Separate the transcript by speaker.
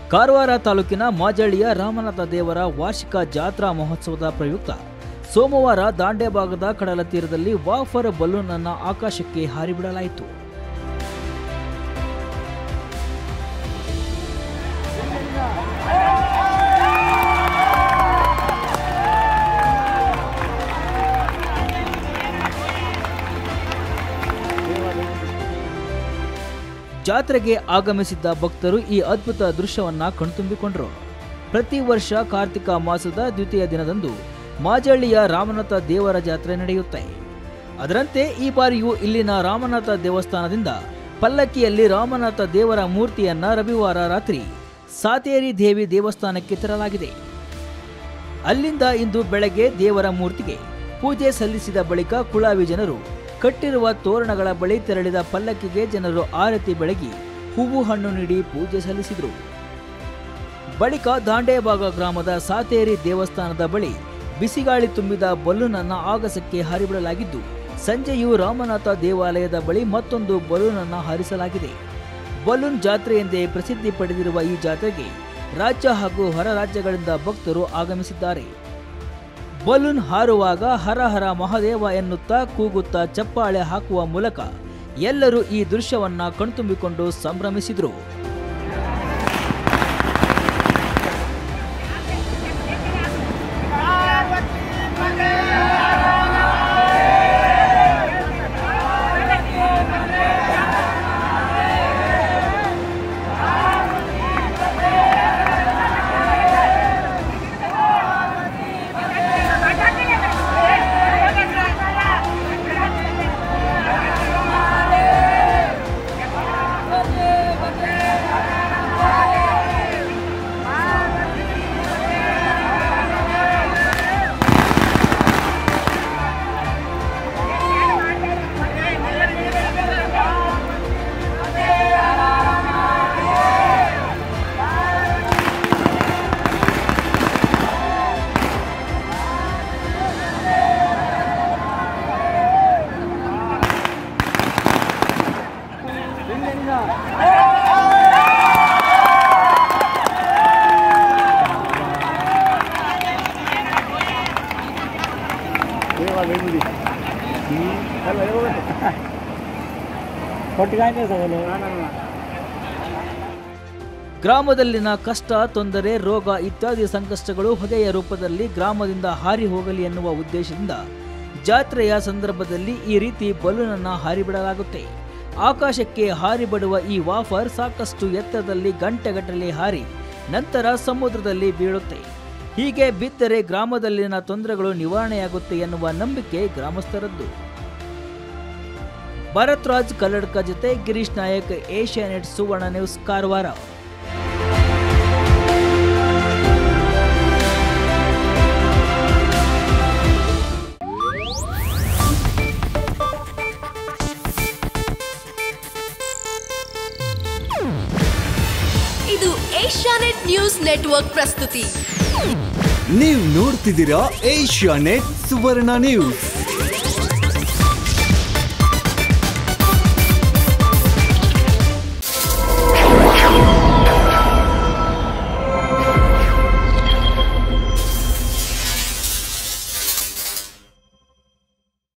Speaker 1: ಕಾರವಾರ ತಾಲೂಕಿನ ಮಾಜಳ್ಳಿಯ ರಾಮನಾಥ ದೇವರ ವಾರ್ಷಿಕ ಜಾತ್ರಾ ಮಹೋತ್ಸವದ ಪ್ರಯುಕ್ತ ಸೋಮವಾರ ದಾಂಡೆ ಭಾಗದ ಕಡಲ ತೀರದಲ್ಲಿ ವಾಫರ್ ಬಲೂನ್ ಅನ್ನ ಆಕಾಶಕ್ಕೆ ಹಾರಿಬಿಡಲಾಯಿತು ಜಾತ್ರೆಗೆ ಆಗಮಿಸಿದ್ದ ಭಕ್ತರು ಈ ಅದ್ಭುತ ದೃಶ್ಯವನ್ನ ಕಣ್ತುಂಬಿಕೊಂಡರು ಪ್ರತಿ ವರ್ಷ ಕಾರ್ತಿಕ ಮಾಸದ ದ್ವಿತೀಯ ದಿನದಂದು ಮಾಜಳ್ಳಿಯ ರಾಮನಾಥ ದೇವರ ಜಾತ್ರೆ ನಡೆಯುತ್ತೆ ಅದರಂತೆ ಈ ಬಾರಿಯೂ ಇಲ್ಲಿನ ರಾಮನಾಥ ದೇವಸ್ಥಾನದಿಂದ ಪಲ್ಲಕ್ಕಿಯಲ್ಲಿ ರಾಮನಾಥ ದೇವರ ಮೂರ್ತಿಯನ್ನ ರವಿವಾರ ರಾತ್ರಿ ಸಾತೇರಿ ದೇವಿ ದೇವಸ್ಥಾನಕ್ಕೆ ತರಲಾಗಿದೆ ಅಲ್ಲಿಂದ ಇಂದು ಬೆಳಗ್ಗೆ ದೇವರ ಮೂರ್ತಿಗೆ ಪೂಜೆ ಸಲ್ಲಿಸಿದ ಬಳಿಕ ಕುಳಾವಿ ಜನರು ಕಟ್ಟಿರುವ ತೋರಣಗಳ ಬಳಿ ತೆರಳಿದ ಪಲ್ಲಕ್ಕಿಗೆ ಜನರು ಆರತಿ ಬೆಳಗಿ ಹೂವು ಹಣ್ಣು ನೀಡಿ ಪೂಜೆ ಸಲ್ಲಿಸಿದರು ಬಳಿಕ ದಾಂಡೇಬಾಗ ಗ್ರಾಮದ ಸಾತೇರಿ ದೇವಸ್ಥಾನದ ಬಳಿ ಬಿಸಿಗಾಳಿ ತುಂಬಿದ ಬಲೂನ್ ಅನ್ನ ಆಗಸಕ್ಕೆ ಹಾರಿಬಿಡಲಾಗಿದ್ದು ಸಂಜೆಯೂ ರಾಮನಾಥ ದೇವಾಲಯದ ಬಳಿ ಮತ್ತೊಂದು ಬಲೂನ್ ಅನ್ನ ಹಾರಿಸಲಾಗಿದೆ ಬಲೂನ್ ಜಾತ್ರೆ ಎಂದೇ ಪ್ರಸಿದ್ಧಿ ಪಡೆದಿರುವ ಈ ಜಾತ್ರೆಗೆ ರಾಜ್ಯ ಹಾಗೂ ಹೊರ ರಾಜ್ಯಗಳಿಂದ ಭಕ್ತರು ಆಗಮಿಸಿದ್ದಾರೆ ಬಲೂನ್ ಹಾರುವಾಗ ಹರ ಹರ ಮಹಾದೇವ ಎನ್ನುತ್ತಾ ಕೂಗುತ್ತಾ ಚಪ್ಪಾಳೆ ಹಾಕುವ ಮೂಲಕ ಎಲ್ಲರೂ ಈ ದೃಶ್ಯವನ್ನ ಕಣ್ತುಂಬಿಕೊಂಡು ಸಂಭ್ರಮಿಸಿದರು ಗ್ರಾಮದಲ್ಲಿನ ಕಷ್ಟ ತೊಂದರೆ ರೋಗ ಇತ್ಯಾದಿ ಸಂಕಷ್ಟಗಳು ಹೊಗೆಯ ರೂಪದಲ್ಲಿ ಗ್ರಾಮದಿಂದ ಹಾರಿ ಹೋಗಲಿ ಎನ್ನುವ ಉದ್ದೇಶದಿಂದ ಜಾತ್ರೆಯ ಸಂದರ್ಭದಲ್ಲಿ ಈ ರೀತಿ ಬಲೂನ್ ಅನ್ನ ಹಾರಿಬಿಡಲಾಗುತ್ತೆ ಆಕಾಶಕ್ಕೆ ಹಾರಿಬಿಡುವ ಈ ವಾಫರ್ ಸಾಕಷ್ಟು ಎತ್ತರದಲ್ಲಿ ಗಂಟೆಗಟ್ಟಲೆ ಹಾರಿ ನಂತರ ಸಮುದ್ರದಲ್ಲಿ ಬೀಳುತ್ತೆ ಹೀಗೆ ಬಿದ್ದರೆ ಗ್ರಾಮದಲ್ಲಿನ ತೊಂದರೆಗಳು ನಿವಾರಣೆಯಾಗುತ್ತೆ ಎನ್ನುವ ನಂಬಿಕೆ ಗ್ರಾಮಸ್ಥರದ್ದು ಭರತ್ ರಾಜ್ ಕಲ್ಲಡ್ಕ ಜೊತೆ ಗಿರೀಶ್ ನಾಯಕ್ ಏಷ್ಯಾನೆಟ್ ಸುವರ್ಣ ನ್ಯೂಸ್ ಕಾರವಾರ
Speaker 2: ಇದು ಏಷ್ಯಾನೆಟ್ ನ್ಯೂಸ್ ನೆಟ್ವರ್ಕ್ ಪ್ರಸ್ತುತಿ
Speaker 3: ನೀವು ನೋಡ್ತಿದ್ದೀರಾ ಏಷ್ಯಾ ನೆಟ್ ಸುವರ್ಣ ನ್ಯೂಸ್